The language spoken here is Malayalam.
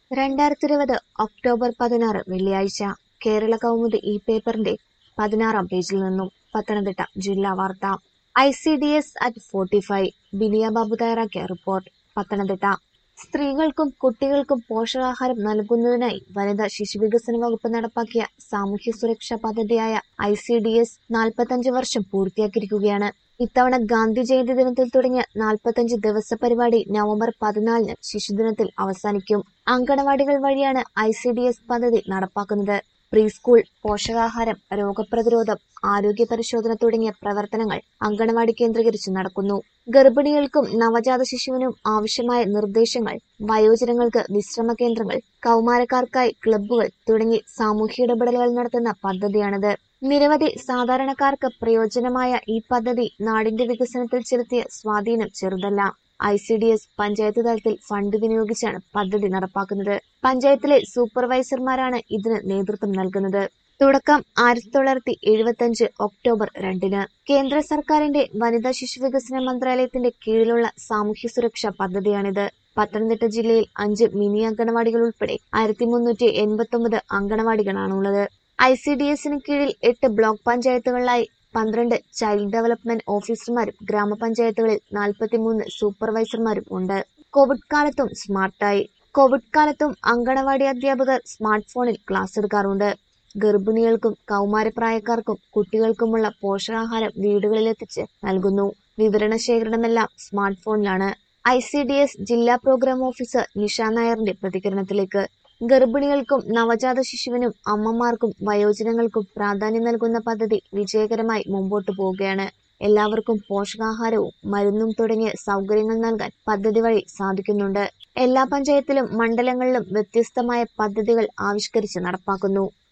രണ്ടായിരത്തി ഇരുപത് ഒക്ടോബർ പതിനാറ് വെള്ളിയാഴ്ച കേരള കൗമുദി ഈ പേപ്പറിന്റെ പതിനാറാം പേജിൽ നിന്നും പത്തനംതിട്ട ജില്ലാ വാർത്ത I C D S at forty five Biniya Babu തയ്യാറാക്കിയ റിപ്പോർട്ട് പത്തനംതിട്ട സ്ത്രീകൾക്കും കുട്ടികൾക്കും പോഷകാഹാരം നൽകുന്നതിനായി വനിതാ ശിശുവികസന വകുപ്പ് നടപ്പാക്കിയ സാമൂഹ്യ സുരക്ഷാ പദ്ധതിയായ ഐ സി ഡി എസ് നാൽപ്പത്തഞ്ച് വർഷം പൂർത്തിയാക്കിയിരിക്കുകയാണ് ഇത്തവണ ഗാന്ധി ജയന്തി ദിനത്തിൽ തുടങ്ങിയ നാൽപ്പത്തഞ്ച് ദിവസ പരിപാടി നവംബർ പതിനാലിന് ശിശുദിനത്തിൽ അവസാനിക്കും അങ്കണവാടികൾ വഴിയാണ് ഐ സി ഡി എസ് പദ്ധതി നടപ്പാക്കുന്നത് പ്രീ സ്കൂൾ പോഷകാഹാരം രോഗപ്രതിരോധം ആരോഗ്യ പരിശോധന തുടങ്ങിയ പ്രവർത്തനങ്ങൾ അങ്കണവാടി കേന്ദ്രീകരിച്ച് നടക്കുന്നു ഗർഭിണികൾക്കും നവജാത ശിശുവിനും ആവശ്യമായ നിർദ്ദേശങ്ങൾ വയോജനങ്ങൾക്ക് വിശ്രമ കേന്ദ്രങ്ങൾ കൗമാരക്കാർക്കായി ക്ലബ്ബുകൾ തുടങ്ങി സാമൂഹ്യ ഇടപെടലുകൾ നടത്തുന്ന പദ്ധതിയാണിത് നിരവധി സാധാരണക്കാർക്ക് പ്രയോജനമായ ഈ പദ്ധതി നാടിന്റെ വികസനത്തിൽ ചെലുത്തിയ സ്വാധീനം ചെറുതല്ല I C D S panchayat തലത്തിൽ ഫണ്ട് വിനിയോഗിച്ചാണ് പദ്ധതി നടപ്പാക്കുന്നത് പഞ്ചായത്തിലെ സൂപ്പർവൈസർമാരാണ് ഇതിന് നേതൃത്വം നൽകുന്നത് തുടക്കം ആയിരത്തി തൊള്ളായിരത്തി എഴുപത്തിയഞ്ച് ഒക്ടോബർ രണ്ടിന് കേന്ദ്ര സർക്കാരിന്റെ വനിതാ ശിശു വികസന മന്ത്രാലയത്തിന്റെ കീഴിലുള്ള സാമൂഹ്യ സുരക്ഷാ പദ്ധതിയാണിത് പത്തനംതിട്ട ജില്ലയിൽ അഞ്ച് മിനി അങ്കണവാടികൾ ഉൾപ്പെടെ ആയിരത്തി മുന്നൂറ്റി എൺപത്തി ഒമ്പത് അങ്കണവാടികളാണുള്ളത് ഐ സി ഡി എസിന് കീഴിൽ എട്ട് ബ്ലോക്ക് പഞ്ചായത്തുകളിലായി പന്ത്രണ്ട് ചൈൽഡ് ഡെവലപ്മെന്റ് ഓഫീസർമാരും ഗ്രാമപഞ്ചായത്തുകളിൽ നാൽപ്പത്തിമൂന്ന് സൂപ്പർവൈസർമാരും ഉണ്ട് കോവിഡ് കാലത്തും സ്മാർട്ടായി കോവിഡ് കാലത്തും അങ്കണവാടി അധ്യാപകർ സ്മാർട്ട് ഫോണിൽ ക്ലാസ് എടുക്കാറുണ്ട് ഗർഭിണികൾക്കും കൗമാരപ്രായക്കാർക്കും കുട്ടികൾക്കുമുള്ള പോഷകാഹാരം വീടുകളിലെത്തിച്ച് നൽകുന്നു വിവരണ ശേഖരണമെല്ലാം സ്മാർട്ട് ഫോണിലാണ് ഐ സി ഡി എസ് ജില്ലാ പ്രോഗ്രാം ഓഫീസർ നിഷ നായറിന്റെ പ്രതികരണത്തിലേക്ക് ഗർഭിണികൾക്കും നവജാത ശിശുവിനും അമ്മമാർക്കും വയോജനങ്ങൾക്കും പ്രാധാന്യം നൽകുന്ന പദ്ധതി വിജയകരമായി മുമ്പോട്ടു പോവുകയാണ് എല്ലാവർക്കും പോഷകാഹാരവും മരുന്നും തുടങ്ങിയ സൗകര്യങ്ങൾ നൽകാൻ പദ്ധതി വഴി സാധിക്കുന്നുണ്ട് എല്ലാ പഞ്ചായത്തിലും മണ്ഡലങ്ങളിലും വ്യത്യസ്തമായ പദ്ധതികൾ ആവിഷ്കരിച്ച് നടപ്പാക്കുന്നു